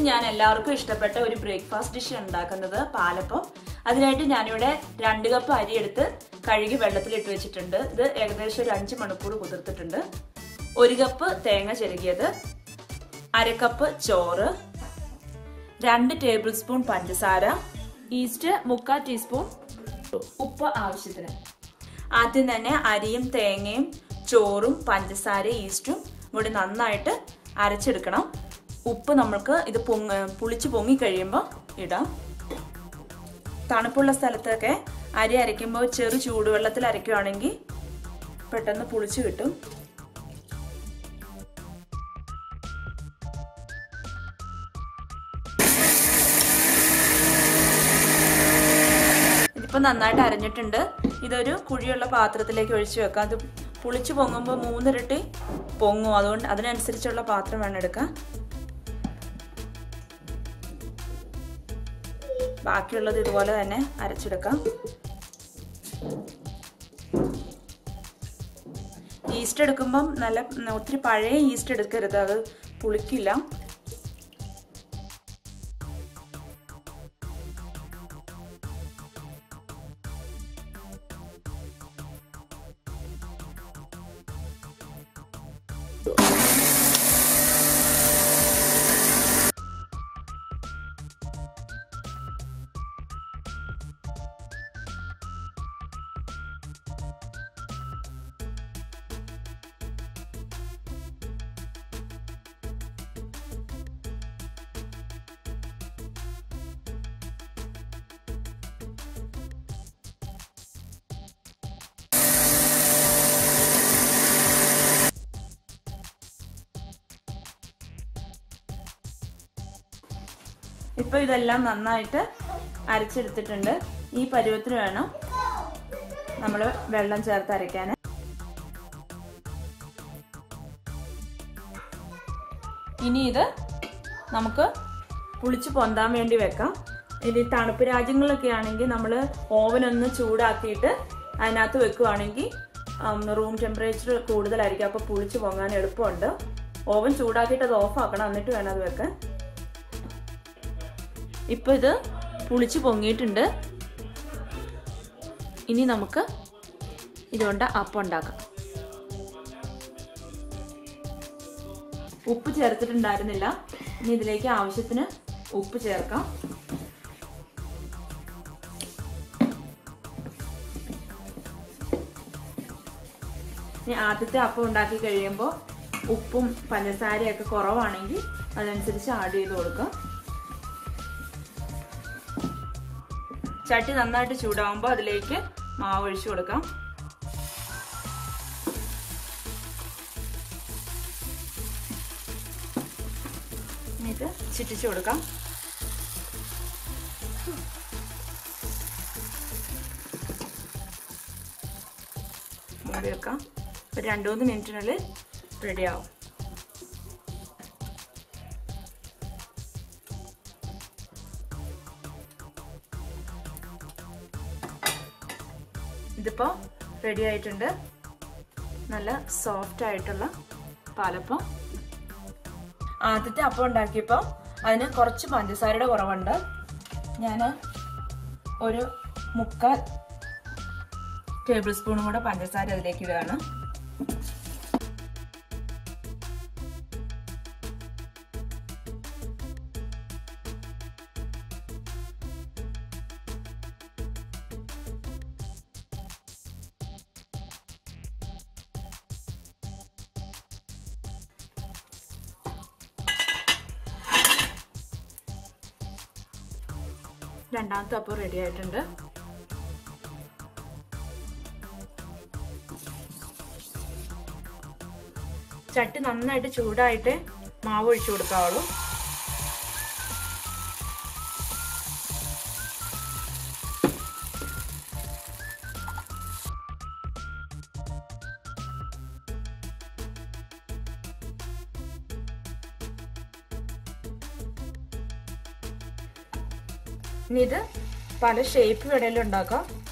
ഞാൻ എല്ലാവർക്കും ഇഷ്ടപ്പെട്ട ഒരു ബ്രേക്ക്ഫാസ്റ്റ് ഡിഷ് ഉണ്ടാക്കുന്നത് പാലപ്പം അതിനായിട്ട് ഞാനിവിടെ രണ്ട് കപ്പ് അരി എടുത്ത് കഴുകി വെള്ളത്തിലിട്ട് വെച്ചിട്ടുണ്ട് ഇത് ഏകദേശം ഒരു അഞ്ച് മണിക്കൂർ കുതിർത്തിട്ടുണ്ട് ഒരു കപ്പ് തേങ്ങ ചെരുകിയത് അര കപ്പ് ചോറ് രണ്ട് ടേബിൾ സ്പൂൺ പഞ്ചസാര ഈസ്റ്റ് മുക്കാൽ ടീസ്പൂൺ ഉപ്പ് ആവശ്യത്തിന് ആദ്യം തന്നെ അരിയും തേങ്ങയും ചോറും പഞ്ചസാര ഈസ്റ്റും കൂടി നന്നായിട്ട് അരച്ചെടുക്കണം ഉപ്പ് നമ്മൾക്ക് ഇത് പൊങ്ങ പുളിച്ച് പൊങ്ങി കഴിയുമ്പോൾ ഇടാം തണുപ്പുള്ള സ്ഥലത്തൊക്കെ അരി അരയ്ക്കുമ്പോൾ ചെറു ചൂടുവെള്ളത്തിൽ അരയ്ക്കുവാണെങ്കിൽ പെട്ടെന്ന് പുളിച്ച് കിട്ടും ഇതിപ്പോൾ നന്നായിട്ട് അരഞ്ഞിട്ടുണ്ട് ഇതൊരു കുഴിയുള്ള പാത്രത്തിലേക്ക് ഒഴിച്ചു വെക്കാം അത് പുളിച്ച് പൊങ്ങുമ്പോൾ മൂന്നിരട്ടി പൊങ്ങും അതുകൊണ്ട് അതിനനുസരിച്ചുള്ള പാത്രം വേണം എടുക്കാൻ ബാക്കിയുള്ളത് ഇതുപോലെ തന്നെ അരച്ചെടുക്കാം ഈസ്റ്റ് എടുക്കുമ്പം നല്ല ഒത്തിരി പഴയ ഈസ്റ്റ് എടുക്കരുത് അത് പുളിക്കില്ല ഇപ്പൊ ഇതെല്ലാം നന്നായിട്ട് അരച്ചെടുത്തിട്ടുണ്ട് ഈ പരുവത്തിന് വേണം നമ്മൾ വെള്ളം ചേർത്ത് അരയ്ക്കാൻ ഇനി ഇത് നമുക്ക് പുളിച്ച് പൊന്താൻ വേണ്ടി വെക്കാം ഇനി തണുപ്പ് രാജ്യങ്ങളിലൊക്കെ ആണെങ്കിൽ നമ്മൾ ഓവനൊന്ന് ചൂടാക്കിയിട്ട് അതിനകത്ത് വെക്കുവാണെങ്കിൽ റൂം ടെമ്പറേച്ചർ കൂടുതലായിരിക്കും അപ്പോൾ പുളിച്ച് പൊങ്ങാൻ എളുപ്പമുണ്ട് ഓവൻ ചൂടാക്കിയിട്ട് അത് ഓഫ് ആക്കണം എന്നിട്ട് വേണം അത് വെക്കാൻ ഇപ്പൊ ഇത് പുളിച്ച് പൊങ്ങിയിട്ടുണ്ട് ഇനി നമുക്ക് ഇതുകൊണ്ട് അപ്പം ഉണ്ടാക്കാം ഉപ്പ് ചേർത്തിട്ടുണ്ടായിരുന്നില്ല ഇനി ഇതിലേക്ക് ആവശ്യത്തിന് ഉപ്പ് ചേർക്കാം ഇനി ആദ്യത്തെ അപ്പം ഉണ്ടാക്കി കഴിയുമ്പോൾ ഉപ്പും പഞ്ചസാരയൊക്കെ കുറവാണെങ്കിൽ അതനുസരിച്ച് ആഡ് ചെയ്ത് കൊടുക്കാം ചട്ടി നന്നായിട്ട് ചൂടാവുമ്പോൾ അതിലേക്ക് മാവ് ഒഴിച്ചു കൊടുക്കാം ഇത് ചിറ്റിച്ചു കൊടുക്കാം മൂടി വെക്കാം ഒരു രണ്ടു മൂന്ന് മിനിറ്റിനുള്ളിൽ റെഡിയാവും ഇതിപ്പോൾ റെഡി ആയിട്ടുണ്ട് നല്ല സോഫ്റ്റ് ആയിട്ടുള്ള പാലപ്പം ആദ്യത്തെ അപ്പം ഉണ്ടാക്കിയപ്പോൾ അതിന് കുറച്ച് പഞ്ചസാരയുടെ കുറവുണ്ട് ഞാൻ ഒരു മുക്കാൽ ടേബിൾ സ്പൂണും കൂടെ പഞ്ചസാര അതിലേക്ക് ഇടുകയാണ് രണ്ടാമത്തെ അപ്പം റെഡി ആയിട്ടുണ്ട് ചട്ടി നന്നായിട്ട് ചൂടായിട്ട് മാവ് ഒഴിച്ചു കൊടുക്കാവുള്ളൂ ഇനി ഇത് പല ഷേപ്പ് വേണേലും ഉണ്ടാക്കാം